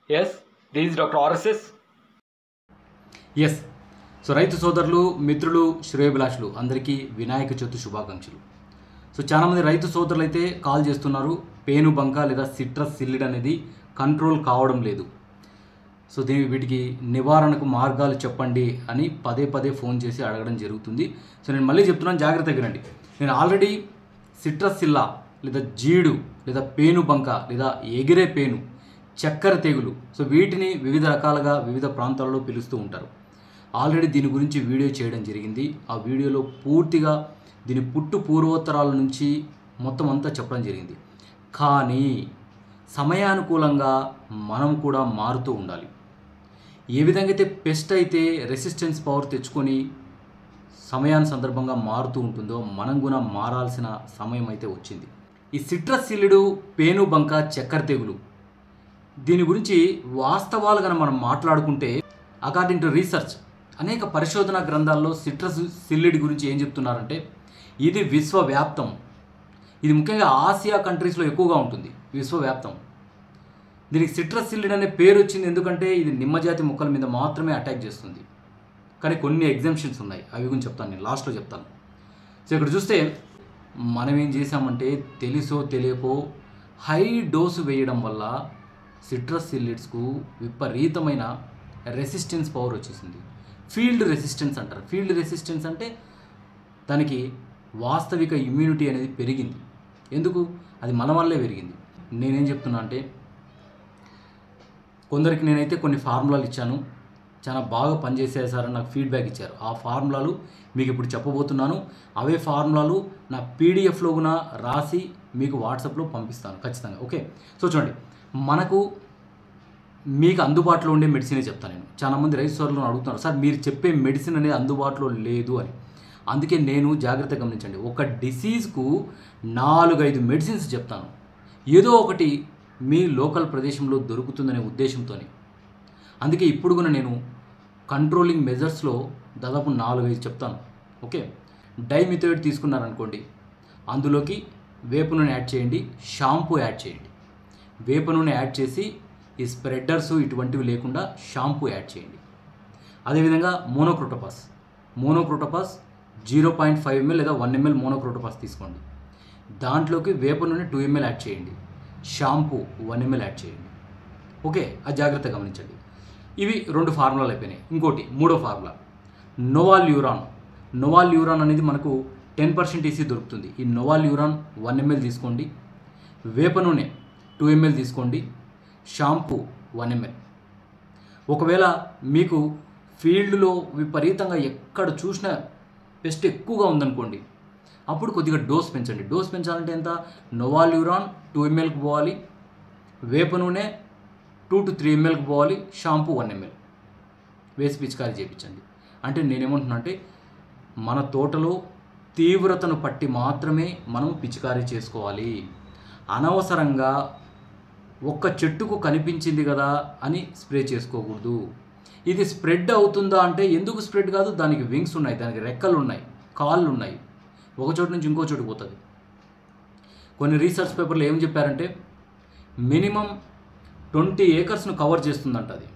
Yes this is doctor RSS yes so రైతు సోదరులు మిత్రులు శ్రేయభిలాషులు అందరికీ వినాయక చవితి శుభాకాంక్షలు సో చాలామంది రైతు సోదరులు అయితే కాల్ చేస్తున్నారు పేను బంక లేదా సిట్రస్ సిల్లిడ్ అనేది కంట్రోల్ కావడం లేదు సో దీని వీటికి నివారణకు మార్గాలు చెప్పండి అని పదే పదే ఫోన్ చేసి అడగడం జరుగుతుంది సో నేను మళ్ళీ చెప్తున్నాను జాగ్రత్తగా వినండి నేను ఆల్రెడీ సిట్రస్ సిల్లా లేదా జీడు లేదా పేను బంక లేదా ఎగిరే పేను చక్కెర తెగులు సో వీటిని వివిధ రకాలుగా వివిధ ప్రాంతాల్లో పిలుస్తూ ఉంటారు ఆల్రెడీ దీని గురించి వీడియో చేయడం జరిగింది ఆ వీడియోలో పూర్తిగా దీని పుట్టు పూర్వోత్తరాల నుంచి మొత్తం అంతా చెప్పడం జరిగింది కానీ సమయానుకూలంగా మనం కూడా మారుతూ ఉండాలి ఏ విధంగా అయితే పెస్ట్ అయితే రెసిస్టెన్స్ పవర్ తెచ్చుకొని సమయాన్ని సందర్భంగా మారుతూ ఉంటుందో మనం కూడా మారాల్సిన సమయం అయితే వచ్చింది ఈ సిట్రస్ సిల్లుడు పేను బంక చక్కెర తెగులు దీని గురించి వాస్తవాలు కనుక మనం మాట్లాడుకుంటే అకార్డింగ్ టు రీసెర్చ్ అనేక పరిశోధన గ్రంథాల్లో సిట్రస్ సిల్లిడ్ గురించి ఏం చెప్తున్నారంటే ఇది విశ్వవ్యాప్తం ఇది ముఖ్యంగా ఆసియా కంట్రీస్లో ఎక్కువగా ఉంటుంది విశ్వవ్యాప్తం దీనికి సిట్రస్ సిల్లిడ్ అనే పేరు వచ్చింది ఎందుకంటే ఇది నిమ్మజాతి మొక్కల మీద మాత్రమే అటాక్ చేస్తుంది కానీ కొన్ని ఎగ్జామ్షన్స్ ఉన్నాయి అవి గురించి చెప్తాను నేను లాస్ట్లో చెప్తాను సో ఇక్కడ చూస్తే మనం ఏం చేసామంటే తెలుసో తెలియకో హై డోసు వేయడం వల్ల సిట్రస్ సిల్లిడ్స్కు విపరీతమైన రెసిస్టెన్స్ పవర్ వచ్చేసింది ఫీల్డ్ రెసిస్టెన్స్ అంటారు ఫీల్డ్ రెసిస్టెన్స్ అంటే దానికి వాస్తవిక ఇమ్యూనిటీ అనేది పెరిగింది ఎందుకు అది మన వల్లే పెరిగింది నేనేం చెప్తున్నా అంటే కొందరికి నేనైతే కొన్ని ఫార్ములాలు ఇచ్చాను చాలా బాగా పనిచేసేసారని నాకు ఫీడ్బ్యాక్ ఇచ్చారు ఆ ఫార్ములాలు మీకు ఇప్పుడు చెప్పబోతున్నాను అవే ఫార్ములాలు నా పీడిఎఫ్లో కూడా రాసి మీకు వాట్సాప్లో పంపిస్తాను ఖచ్చితంగా ఓకే సో చూడండి మనకు మీకు అందుబాటులో ఉండే మెడిసినే చెప్తాను నేను చాలామంది రైతు సోదరులు అడుగుతున్నారు సార్ మీరు చెప్పే మెడిసిన్ అనేది అందుబాటులో లేదు అని అందుకే నేను జాగ్రత్త గమనించండి ఒక డిసీజ్కు నాలుగైదు మెడిసిన్స్ చెప్తాను ఏదో ఒకటి మీ లోకల్ ప్రదేశంలో దొరుకుతుందనే ఉద్దేశంతోనే అందుకే ఇప్పుడు కూడా నేను కంట్రోలింగ్ మెజర్స్లో దాదాపు నాలుగైదు చెప్తాను ఓకే డైమిథోయిడ్ తీసుకున్నారనుకోండి అందులోకి వేప నూనె యాడ్ చేయండి షాంపూ యాడ్ చేయండి వేప నూనె యాడ్ చేసి ఈ స్ప్రెడ్డర్స్ ఇటువంటివి లేకుండా షాంపూ యాడ్ చేయండి అదేవిధంగా monocrotophos monocrotophos zero point five ML లేదా వన్ ఎంఎల్ మోనోక్రోటోపాస్ తీసుకోండి దాంట్లోకి వేప నూనె టూ ఎంఎల్ యాడ్ చేయండి షాంపూ వన్ ఎంఎల్ యాడ్ చేయండి ఓకే అది జాగ్రత్త గమనించండి ఇవి రెండు ఫార్ములాలు అయిపోయినాయి ఇంకోటి మూడో ఫార్ములా నోవాల్ యూరాన్ నోవాల్ యూరాన్ అనేది మనకు టెన్ పర్సెంట్ ఈసీ దొరుకుతుంది ఈ నోవాల్ యూరాన్ వన్ ఎంఎల్ తీసుకోండి వేప నూనె టూ ఎంఎల్ తీసుకోండి షాంపూ వన్ ఎంఎల్ ఒకవేళ మీకు ఫీల్డ్లో విపరీతంగా ఎక్కడ చూసినా పెస్ట్ ఎక్కువగా ఉందనుకోండి అప్పుడు కొద్దిగా డోస్ పెంచండి డోస్ పెంచాలంటే ఎంత నోవాల్ యూరాన్ టూ ఎంఎల్కి పోవాలి వేప నూనె టూ టు త్రీ ఎంఎల్కి పోవాలి షాంపూ వన్ ఎంఎల్ వేసి పిచికారీ చేయించండి అంటే నేనేమంటున్నా అంటే మన తోటలో తీవ్రతను పట్టి మాత్రమే మనం పిచికారీ చేసుకోవాలి అనవసరంగా ఒక్క చెట్టుకు కనిపించింది కదా అని స్ప్రే చేసుకోకూడదు ఇది స్ప్రెడ్ అవుతుందా అంటే ఎందుకు స్ప్రెడ్ కాదు దానికి వింగ్స్ ఉన్నాయి దానికి రెక్కలు ఉన్నాయి కాళ్ళు ఉన్నాయి ఒక చోటు నుంచి ఇంకో చోటు పోతుంది కొన్ని రీసెర్చ్ పేపర్లో ఏం చెప్పారంటే మినిమం ట్వంటీ ఏకర్స్ను కవర్ చేస్తుందంట అది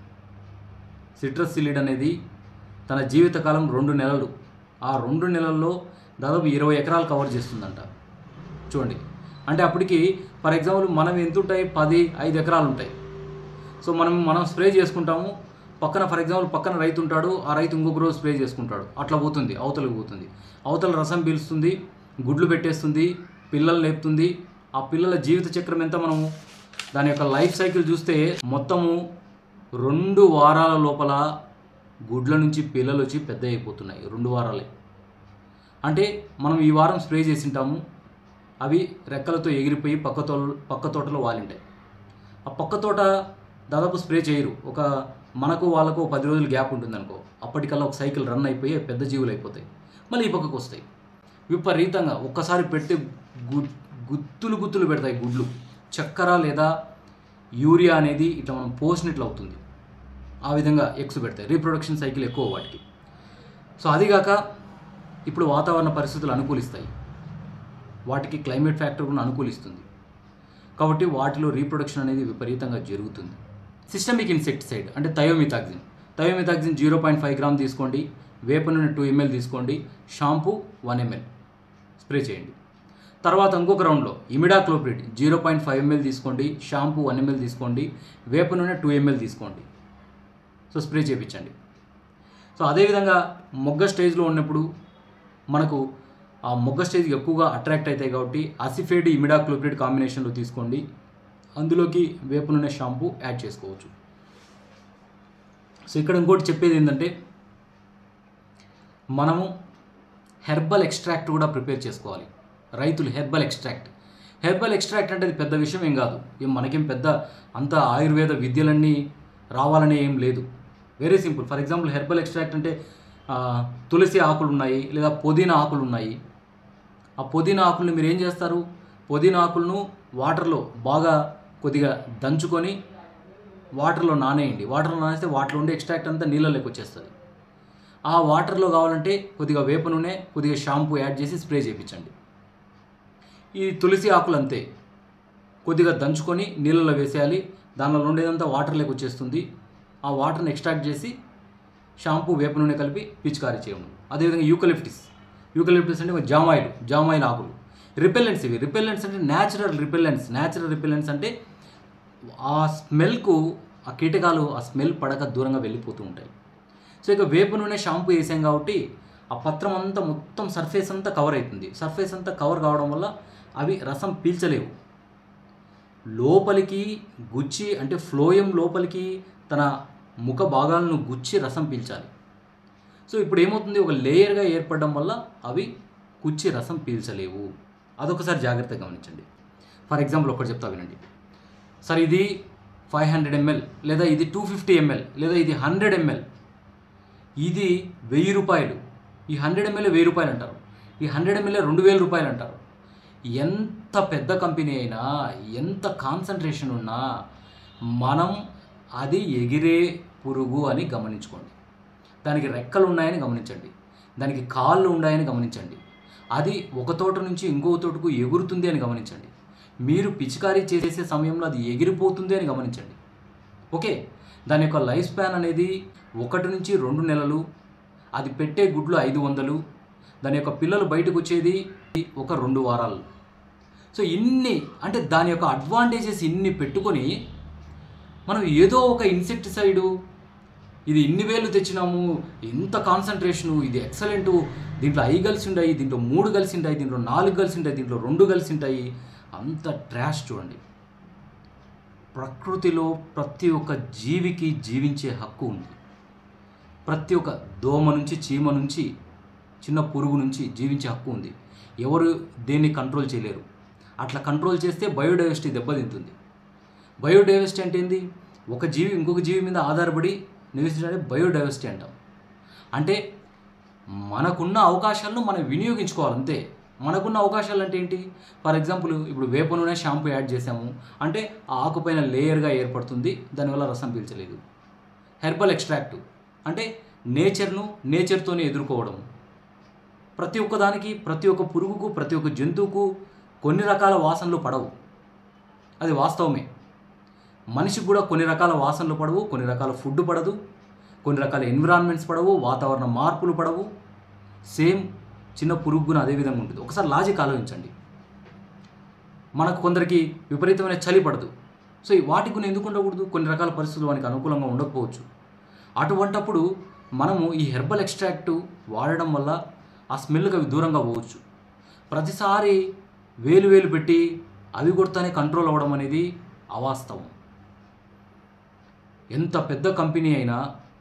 సిట్రస్ సిలిడ్ అనేది తన జీవితకాలం రెండు నెలలు ఆ రెండు నెలల్లో దాదాపు ఇరవై ఎకరాలు కవర్ చేస్తుందంట చూడండి అంటే అప్పటికి ఫర్ ఎగ్జాంపుల్ మనం ఎంత ఉంటాయి పది ఐదు ఎకరాలు ఉంటాయి సో మనం మనం స్ప్రే చేసుకుంటాము పక్కన ఫర్ ఎగ్జాంపుల్ పక్కన రైతు ఉంటాడు ఆ రైతు ఇంకొక రోజు స్ప్రే చేసుకుంటాడు అట్లా పోతుంది అవతలకు పోతుంది అవతల రసం పీలుస్తుంది గుడ్లు పెట్టేస్తుంది పిల్లలు లేపుతుంది ఆ పిల్లల జీవిత చక్రం ఎంత మనము దాని యొక్క లైఫ్ సైకిల్ చూస్తే మొత్తము రెండు వారాల లోపల గుడ్ల నుంచి పిల్లలు వచ్చి పెద్ద అయిపోతున్నాయి రెండు వారాలే అంటే మనం ఈ వారం స్ప్రే చేసింటాము అవి రెక్కలతో ఎగిరిపోయి పక్క తోట పక్క తోటలో వాలింటాయి ఆ పక్క తోట దాదాపు స్ప్రే చేయరు ఒక మనకు వాళ్ళకు పది రోజులు గ్యాప్ ఉంటుంది అనుకో అప్పటికల్లా ఒక సైకిల్ రన్ అయిపోయి పెద్ద జీవులు అయిపోతాయి మళ్ళీ ఈ పక్కకు వస్తాయి విపరీతంగా ఒక్కసారి పెట్టి గు గుత్తులు గుత్తులు పెడతాయి గుడ్లు చక్కెర లేదా యూరియా అనేది ఇట్లా మనం పోసినట్లు అవుతుంది ఆ విధంగా ఎగ్స్ పెడతాయి రీప్రొడక్షన్ సైకిల్ ఎక్కువ వాటికి సో అదిగాక ఇప్పుడు వాతావరణ పరిస్థితులు అనుకూలిస్తాయి వాటికి క్లైమేట్ ఫ్యాక్టర్ కూడా అనుకూలిస్తుంది కాబట్టి వాటిలో రీప్రొడక్షన్ అనేది విపరీతంగా జరుగుతుంది సిస్టమిక్ ఇన్సెక్టిసైడ్ అంటే thiamethoxam thiamethoxam zero point five gram తీసుకోండి వేప నూనె టూ ఎంఎల్ తీసుకోండి షాంపూ వన్ ఎంఎల్ స్ప్రే చేయండి తర్వాత ఇంకొక రౌండ్లో imidacloprid zero point five ML తీసుకోండి షాంపూ వన్ ఎంఎల్ తీసుకోండి వేప నూనె టూ ఎంఎల్ తీసుకోండి సో స్ప్రే చేయించండి సో అదేవిధంగా మొగ్గ స్టేజ్లో ఉన్నప్పుడు మనకు ఆ మొగ్గ స్టేజ్కి ఎక్కువగా అట్రాక్ట్ అవుతాయి కాబట్టి అసిఫేడ్ ఇమిడాక్లోప్రిడ్ కాంబినేషన్లో తీసుకోండి అందులోకి వేప నూనె షాంపూ యాడ్ చేసుకోవచ్చు సో ఇక్కడ ఇంకోటి చెప్పేది ఏంటంటే మనము హెర్బల్ ఎక్స్ట్రాక్ట్ కూడా ప్రిపేర్ చేసుకోవాలి రైతులు హెర్బల్ ఎక్స్ట్రాక్ట్ హెర్బల్ ఎక్స్ట్రాక్ట్ అంటే అది పెద్ద విషయం ఏం కాదు ఏం మనకేం పెద్ద అంత ఆయుర్వేద విద్యలన్నీ రావాలని ఏం లేదు very simple for example herbal extract అంటే ఆ, తులసి ఆకులు ఉన్నాయి లేదా పుదీనా ఆకులు ఉన్నాయి ఆ పుదీనా ఆకుల్ని మీరు ఏం చేస్తారు పుదీనా ఆకులను వాటర్లో బాగా కొద్దిగా దంచుకొని వాటర్లో నానేయండి వాటర్లో నానేస్తే వాటర్లో ఉండే ఎక్స్ట్రాక్ట్ అంతా నీళ్ళలోకి వచ్చేస్తుంది ఆ వాటర్లో కావాలంటే కొద్దిగా వేప నూనె కొద్దిగా షాంపూ యాడ్ చేసి స్ప్రే చేయించండి ఈ తులసి ఆకులు అంతే కొద్దిగా దంచుకొని నీళ్ళలో వేసేయాలి దానిలో ఉండేదంతా వాటర్లోకి వచ్చేస్తుంది ఆ వాటర్ని ఎక్స్ట్రాక్ట్ చేసి షాంపూ వేప నూనె కలిపి పిచికారీ చేయడం అదేవిధంగా యూకలిప్టిస్ యూకలిప్టిస్ అంటే జామాయిల్ జామాయిల్ ఆకులు రిపెల్లెంట్స్ ఇవి రిపెల్లెంట్స్ అంటే న్యాచురల్ రిపెల్లెంట్స్ న్యాచురల్ రిపెల్లెంట్స్ అంటే ఆ స్మెల్కు ఆ కీటకాలు ఆ స్మెల్ పడక దూరంగా వెళ్ళిపోతూ ఉంటాయి సో ఇక వేప నూనె షాంపూ వేసాం కాబట్టి ఆ పత్రం అంతా మొత్తం సర్ఫేస్ అంతా కవర్ అవుతుంది సర్ఫేస్ అంతా కవర్ కావడం వల్ల అవి రసం పీల్చలేవు లోపలికి గుచ్చి అంటే ఫ్లోయం లోపలికి తన ముఖ భాగాలను గుచ్చి రసం పీల్చాలి సో ఇప్పుడు ఏమవుతుంది ఒక లేయర్గా ఏర్పడడం వల్ల అవి కుచ్చి రసం పీల్చలేవు అదొకసారి జాగ్రత్తగా గమనించండి ఫర్ ఎగ్జాంపుల్ ఒకటి చెప్తా వినండి సార్ ఇది ఫైవ్ హండ్రెడ్ ఎంఎల్ లేదా ఇది టూ ఫిఫ్టీ ఎంఎల్ లేదా ఇది హండ్రెడ్ ఎంఎల్ ఇది వెయ్యి రూపాయలు ఈ హండ్రెడ్ ఎంఎల్ వెయ్యి రూపాయలు అంటారు ఈ హండ్రెడ్ ఎంఎల్ రెండు వేల రూపాయలు అంటారు ఎంత పెద్ద కంపెనీ అయినా ఎంత కాన్సన్ట్రేషన్ ఉన్నా మనం అది ఎగిరే పురుగు అని గమనించుకోండి దానికి రెక్కలు ఉన్నాయని గమనించండి దానికి కాళ్ళు ఉన్నాయని గమనించండి అది ఒక తోట నుంచి ఇంకో తోటకు ఎగురుతుంది అని గమనించండి మీరు పిచికారీ చేసే సమయంలో అది ఎగిరిపోతుంది అని గమనించండి ఓకే దాని యొక్క లైఫ్ స్పాన్ అనేది ఒకటి నుంచి రెండు నెలలు అది పెట్టే గుడ్లు ఐదు వందలు దాని యొక్క పిల్లలు బయటకు వచ్చేది ఒక రెండు వారాలు సో ఇన్ని అంటే దాని యొక్క అడ్వాంటేజెస్ ఇన్ని పెట్టుకొని మనం ఏదో ఒక ఇన్సెక్టిసైడు ఇది ఇన్ని వేలు తెచ్చినాము ఇంత కాన్సన్ట్రేషను ఇది ఎక్సలెంట్ దీంట్లో ఐదు కలిసి ఉంటాయి దీంట్లో మూడు కలిసి ఉంటాయి దీంట్లో నాలుగు కలిసి ఉంటాయి దీంట్లో రెండు కలిసి ఉంటాయి అంత ట్రాష్ చూడండి ప్రకృతిలో ప్రతి ఒక్క జీవికి జీవించే హక్కు ఉంది ప్రతి ఒక్క దోమ నుంచి చీమ నుంచి చిన్న పురుగు నుంచి జీవించే హక్కు ఉంది ఎవరు దేన్ని కంట్రోల్ చేయలేరు అట్లా కంట్రోల్ చేస్తే బయోడైవర్సిటీ దెబ్బతింటుంది బయోడైవర్సిటీ అంటే ఏంది ఒక జీవి ఇంకొక జీవి మీద ఆధారపడి నివసించడానికి బయోడైవర్సిటీ అంటాం అంటే మనకున్న అవకాశాలను మనం వినియోగించుకోవాలి అంతే మనకున్న అవకాశాలు అంటే ఏంటి ఫర్ ఎగ్జాంపుల్ ఇప్పుడు వేప నూనె షాంపూ యాడ్ చేసాము అంటే ఆ ఆకుపైన లేయర్గా ఏర్పడుతుంది దానివల్ల రసం పీల్చలేదు హెర్బల్ ఎక్స్ట్రాక్ట్ అంటే నేచర్ను నేచర్తోనే ఎదుర్కోవడం ప్రతి ఒక్క దానికి ప్రతి ఒక్క పురుగుకు ప్రతి ఒక్క జంతువుకు కొన్ని రకాల వాసనలు పడవు అది వాస్తవమే మనిషికి కూడా కొన్ని రకాల వాసనలు పడవు కొన్ని రకాల ఫుడ్ పడదు కొన్ని రకాల ఎన్విరాన్మెంట్స్ పడవు వాతావరణ మార్పులు పడవు సేమ్ చిన్న పురుగు కూడా అదే విధంగా ఉంటుంది ఒకసారి లాజిక్ ఆలోచించండి మనకు కొందరికి విపరీతమైన చలి పడదు సో ఈ వాటి గురించి ఎందుకు ఉండకూడదు కొన్ని రకాల పరిస్థితులు వానికి అనుకూలంగా ఉండకపోవచ్చు అటువంటప్పుడు మనము ఈ హెర్బల్ ఎక్స్ట్రాక్ట్ వాడడం వల్ల ఆ స్మెల్కి అవి దూరంగా పోవచ్చు ప్రతిసారి వేలు వేలు పెట్టి అవి కొడితేనే కంట్రోల్ అవ్వడం అనేది అవాస్తవం ఎంత పెద్ద కంపెనీ అయినా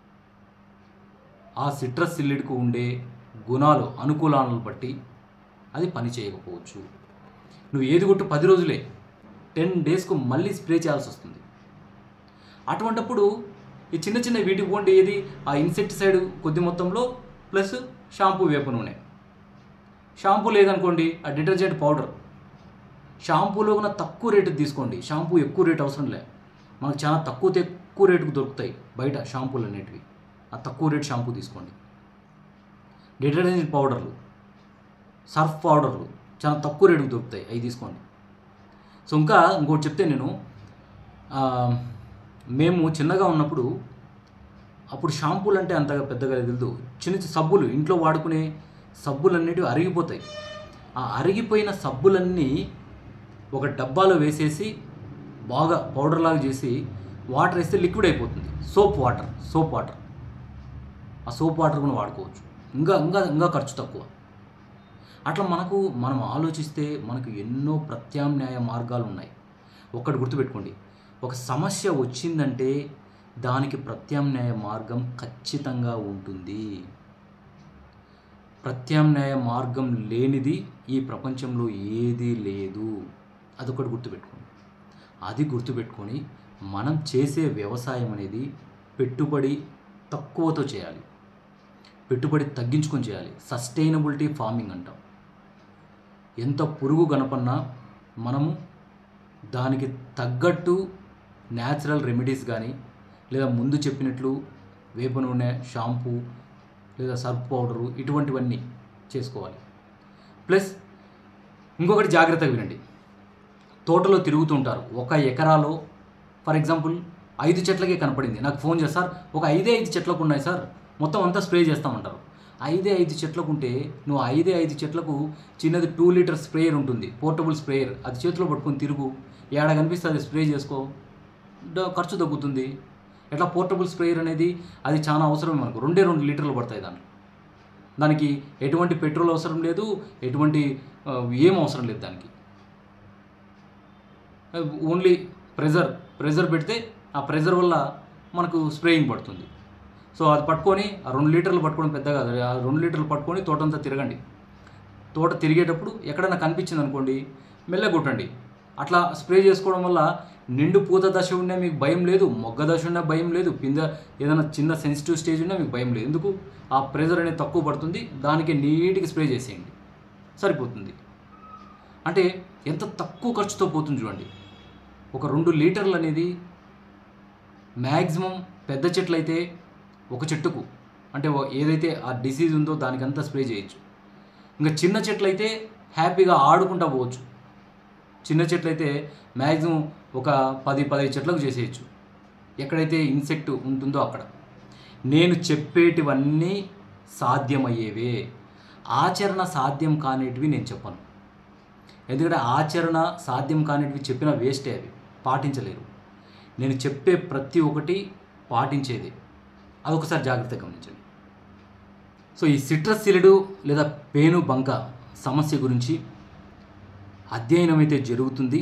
ఆ సిట్రస్ సిల్లిడ్కు ఉండే గుణాలు అనుకూలాలను బట్టి అది పని చేయకపోవచ్చు నువ్వు ఏది కొట్టు పది రోజులే టెన్ డేస్కు మళ్ళీ స్ప్రే చేయాల్సి వస్తుంది అటువంటప్పుడు ఈ చిన్న చిన్న వీటికి పోండి ఏది ఆ ఇన్సెక్టిసైడ్ కొద్ది మొత్తంలో ప్లస్ షాంపూ వేప నూనె షాంపూ లేదనుకోండి ఆ డిటర్జెంట్ పౌడర్ షాంపూలో కూడా తక్కువ రేటు తీసుకోండి షాంపూ ఎక్కువ రేట్ అవసరం లే మనకు చాలా తక్కువ తక్కువ రేటుకు దొరుకుతాయి బయట షాంపూలు అనేటివి ఆ తక్కువ రేట్ షాంపూ తీసుకోండి డిటర్జెంట్ పౌడర్లు సర్ఫ్ పౌడర్లు చాలా తక్కువ రేటుకు దొరుకుతాయి అవి తీసుకోండి సో ఇంకా ఇంకోటి చెప్తే నేను ఆ, మేము చిన్నగా ఉన్నప్పుడు అప్పుడు షాంపూలు అంటే అంతగా పెద్దగా తెలియదు చిన్న చిన్న సబ్బులు ఇంట్లో వాడుకునే సబ్బులన్నిటివి అరిగిపోతాయి ఆ అరిగిపోయిన సబ్బులన్నీ ఒక డబ్బాలో వేసేసి బాగా పౌడర్ లాగా చేసి వాటర్ వేస్తే లిక్విడ్ అయిపోతుంది సోప్ వాటర్ సోప్ వాటర్ ఆ సోప్ వాటర్ కూడా వాడుకోవచ్చు ఇంకా ఇంకా ఇంకా ఖర్చు తక్కువ అట్లా మనకు మనం ఆలోచిస్తే మనకు ఎన్నో ప్రత్యామ్నాయ మార్గాలు ఉన్నాయి ఒక్కటి గుర్తుపెట్టుకోండి ఒక సమస్య వచ్చిందంటే దానికి ప్రత్యామ్నాయ మార్గం ఖచ్చితంగా ఉంటుంది ప్రత్యామ్నాయ మార్గం లేనిది ఈ ప్రపంచంలో ఏదీ లేదు అదొకటి గుర్తుపెట్టుకోండి అది గుర్తుపెట్టుకొని మనం చేసే వ్యవసాయం అనేది పెట్టుబడి తక్కువతో చేయాలి పెట్టుబడి తగ్గించుకొని చేయాలి సస్టైనబిలిటీ ఫార్మింగ్ అంటాం ఎంత పురుగు గనపన్నా మనము దానికి తగ్గట్టు న్యాచురల్ రెమెడీస్ కానీ లేదా ముందు చెప్పినట్లు వేప నూనె షాంపూ లేదా సర్ఫ్ పౌడరు ఇటువంటివన్నీ చేసుకోవాలి ప్లస్ ఇంకొకటి జాగ్రత్తగా వినండి తోటలో తిరుగుతుంటారు ఒక ఎకరాలో ఫర్ ఎగ్జాంపుల్ ఐదు చెట్లకే కనపడింది నాకు ఫోన్ చేస్తారు ఒక ఐదే ఐదు చెట్లకు ఉన్నాయి సార్ మొత్తం అంతా స్ప్రే చేస్తామంటారు ఐదే ఐదు చెట్లకు ఉంటే నువ్వు ఐదే ఐదు చెట్లకు చిన్నది టూ లీటర్ స్ప్రేయర్ ఉంటుంది పోర్టబుల్ స్ప్రేయర్ అది చేతిలో పట్టుకొని తిరుగు ఏడ కనిపిస్తే అది స్ప్రే చేసుకో డ- ఖర్చు తగ్గుతుంది ఎట్లా పోర్టబుల్ స్ప్రేయర్ అనేది అది చాలా అవసరం మనకు రెండే రెండు లీటర్లు పడతాయి దాంట్లో దానికి ఎటువంటి పెట్రోల్ అవసరం లేదు ఎటువంటి ఆ, ఏం అవసరం లేదు దానికి ఓన్లీ ప్రెజర్ ప్రెజర్ పెడితే ఆ ప్రెజర్ వల్ల మనకు స్ప్రేయింగ్ పడుతుంది సో అది పట్టుకొని ఆ రెండు లీటర్లు పట్టుకోవడం పెద్ద కాదు ఆ రెండు లీటర్లు పట్టుకొని తోటంతా తిరగండి తోట తిరిగేటప్పుడు ఎక్కడైనా కనిపించింది అనుకోండి మెల్లగొట్టండి అట్లా స్ప్రే చేసుకోవడం వల్ల నిండు పూత దశ ఉన్నా మీకు భయం లేదు మొగ్గ దశ ఉన్నా భయం లేదు పింద ఏదైనా చిన్న సెన్సిటివ్ స్టేజ్ ఉన్నా మీకు భయం లేదు ఎందుకు ఆ ప్రెజర్ అనేది తక్కువ పడుతుంది దానికి నీట్గా స్ప్రే చేసేయండి సరిపోతుంది అంటే ఎంత తక్కువ ఖర్చుతో పోతుంది చూడండి ఒక రెండు లీటర్లు అనేది మ్యాక్సిమం పెద్ద చెట్లు అయితే ఒక చెట్టుకు అంటే ఓ- ఏదైతే ఆ డిసీజ్ ఉందో దానికంతా స్ప్రే చేయొచ్చు ఇంకా చిన్న చెట్లు అయితే హ్యాపీగా ఆడుకుంటా పోవచ్చు చిన్న చెట్లు అయితే మ్యాక్సిమం ఒక పది పదిహేను చెట్లకు చేసేయచ్చు ఎక్కడైతే ఇన్సెక్ట్ ఉంటుందో అక్కడ నేను చెప్పేటివన్నీ సాధ్యమయ్యేవే ఆచరణ సాధ్యం కానిటివి నేను చెప్పను ఎందుకంటే ఆచరణ సాధ్యం కానిటివి చెప్పిన వేస్టే అవి పాటించలేరు నేను చెప్పే ప్రతి ఒక్కటి పాటించేది అదొకసారి జాగ్రత్తగా గమనించండి సో ఈ సిట్రస్ సిలిడు లేదా పేను బంక సమస్య గురించి అధ్యయనం అయితే జరుగుతుంది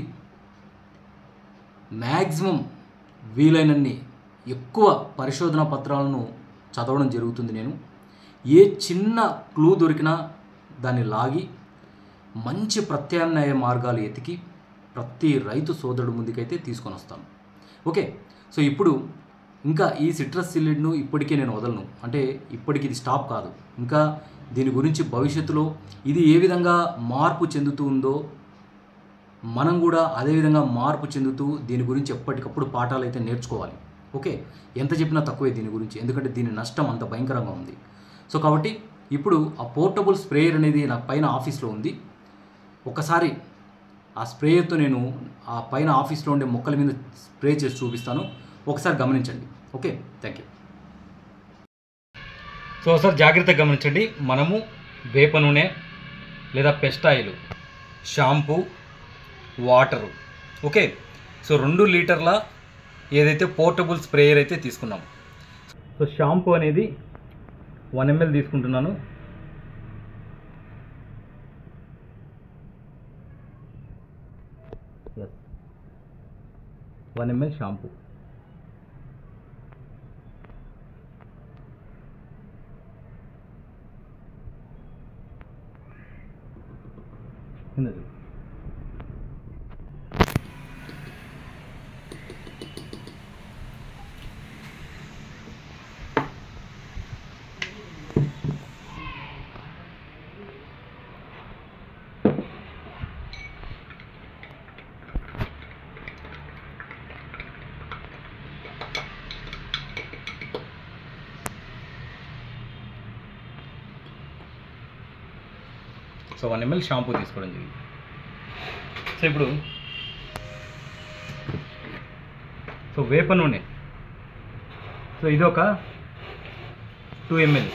మ్యాక్సిమం వీలైనన్ని ఎక్కువ పరిశోధన పత్రాలను చదవడం జరుగుతుంది నేను ఏ చిన్న క్లూ దొరికినా దాన్ని లాగి మంచి ప్రత్యామ్నాయ మార్గాలు ఎతికి ప్రతి రైతు సోదరుడు ముందుకైతే తీసుకొని వస్తాను ఓకే సో ఇప్పుడు ఇంకా ఈ సిట్రస్ సిలిడ్ను ఇప్పటికే నేను వదలను అంటే ఇప్పటికి ఇది స్టాప్ కాదు ఇంకా దీని గురించి భవిష్యత్తులో ఇది ఏ విధంగా మార్పు చెందుతూ ఉందో మనం కూడా అదే విధంగా మార్పు చెందుతూ దీని గురించి ఎప్పటికప్పుడు పాఠాలు అయితే నేర్చుకోవాలి ఓకే ఎంత చెప్పినా తక్కువే దీని గురించి ఎందుకంటే దీని నష్టం అంత భయంకరంగా ఉంది సో కాబట్టి ఇప్పుడు ఆ పోర్టబుల్ స్ప్రేయర్ అనేది నా పైన ఆఫీస్లో ఉంది ఒకసారి ఆ స్ప్రేయర్తో నేను ఆ పైన ఆఫీస్లో ఉండే మొక్కల మీద స్ప్రే చేసి చూపిస్తాను ఒకసారి గమనించండి ఓకే థ్యాంక్ యూ సో ఒకసారి జాగ్రత్తగా గమనించండి మనము వేప నూనె లేదా pest oil shampoo water okay so రెండు లీటర్ల ఏదైతే పోర్టబుల్ స్ప్రేయర్ అయితే తీసుకున్నాం సో షాంపూ అనేది వన్ ఎంఎల్ తీసుకుంటున్నాను ఎస్ వన్ ఎంఎల్ షాంపూ కిందది సో వన్ ఎంఎల్ షాంపూ తీసుకోవడం జరిగింది సో ఇప్పుడు సో వేప నూనె సో ఇది ఒక టూ ఎంఎల్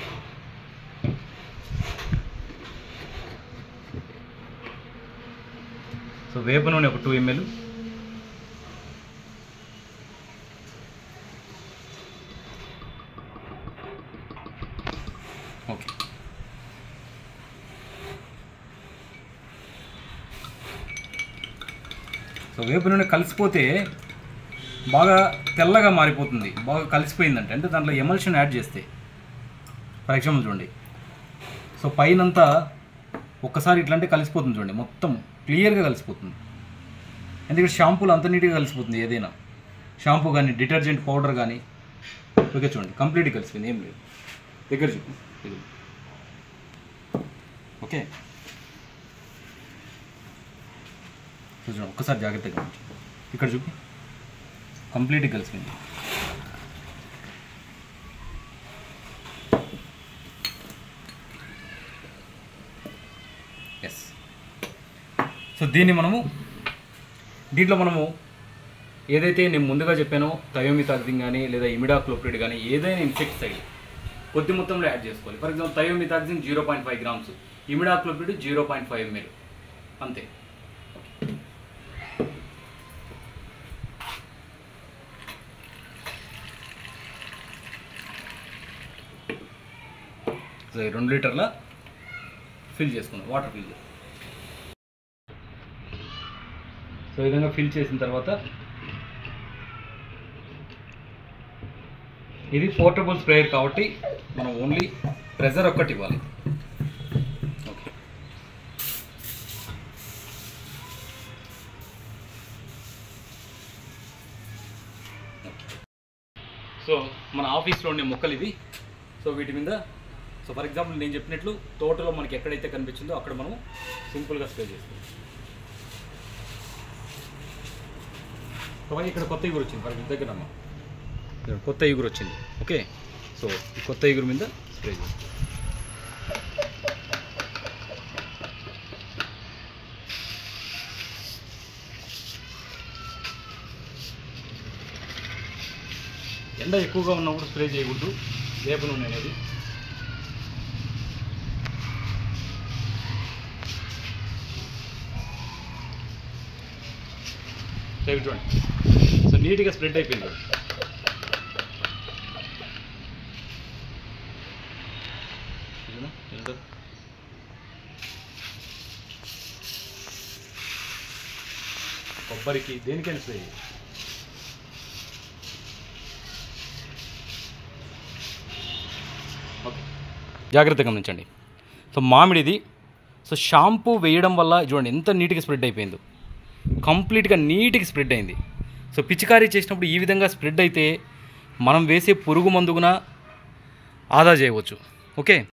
సో వేప నూనె ఒక టూ ఎంఎల్ ఓకే సో వేప నూనె కలిసిపోతే బాగా తెల్లగా మారిపోతుంది బాగా కలిసిపోయిందంటే అంటే దాంట్లో ఎమల్షన్ యాడ్ చేస్తే ఫర్ ఎగ్జాంపుల్ చూడండి సో పైనంతా ఒక్కసారి ఇట్లా అంటే కలిసిపోతుంది చూడండి మొత్తం క్లియర్గా కలిసిపోతుంది ఎందుకంటే షాంపూలు అంత నీట్గా కలిసిపోతుంది ఏదైనా షాంపూ కానీ డిటర్జెంట్ పౌడర్ కానీ ఓకే చూడండి కంప్లీట్గా కలిసిపోయింది ఏం లేదు దగ్గర చూపు ఇది. ఓకే సో చూడండి ఒక్కసారి జాగ్రత్తగా గమనించు. ఇక్కడ చూపి కంప్లీట్గా కలిసిపోయింది ఎస్ సో దీన్ని మనము దీంట్లో మనము ఏదైతే నేను ముందుగా చెప్పానో థయోమితాక్సిన్ కానీ లేదా ఇమిడాక్లోప్రిడ్ కానీ ఏదైనా ఇన్సెక్టిసైడ్ కొద్ది మొత్తంలో యాడ్ చేసుకోవాలి for example thiamethoxam zero point five grams imidacloprid zero point five ML అంతే సో ఈ రెండు లీటర్ల ఫిల్ చేసుకున్నాం వాటర్ ఫిల్ చేసుకున్నాం సో ఈ విధంగా ఫిల్ చేసిన తర్వాత ఇది పోర్టబుల్ స్ప్రేయర్ కాబట్టి మనం ఓన్లీ ప్రెజర్ ఒక్కటి ఇవ్వాలి ఓకే సో మన ఆఫీస్లో ఉండే మొక్కలు ఇవి సో వీటి మీద సో ఫర్ ఎగ్జాంపుల్ నేను చెప్పినట్లు తోటలో మనకి ఎక్కడైతే కనిపించిందో అక్కడ మనం సింపుల్గా స్ప్రే చేస్తాం కాబట్టి ఇక్కడ కొత్త ఇగురు వచ్చింది ఫర్ దగ్గర అమ్మ ఇక్కడ కొత్త ఇగురు వచ్చింది ఓకే సో ఈ కొత్త ఇగురు మీద స్ప్రే చేస్తాం ఎండ ఎక్కువగా ఉన్నప్పుడు స్ప్రే చేయకూడదు వేప నూనె అనేది సో ఇవి చూడండి సో నీట్గా స్ప్రెడ్ అయిపోయింది అది. చూడు, ఎంత? కొబ్బరికి దేనికైనా స్ప్రే చేయి. ఓకే జాగ్రత్తగా గమనించండి సో మామిడిది సో షాంపూ వేయడం వల్ల చూడండి ఎంత నీట్గా స్ప్రెడ్ అయిపోయిందో కంప్లీట్గా నీట్గా స్ప్రెడ్ అయింది సో పిచికారీ చేసినప్పుడు ఈ విధంగా స్ప్రెడ్ అయితే మనం వేసే పురుగు మందుగున ఆదా చేయవచ్చు ఓకే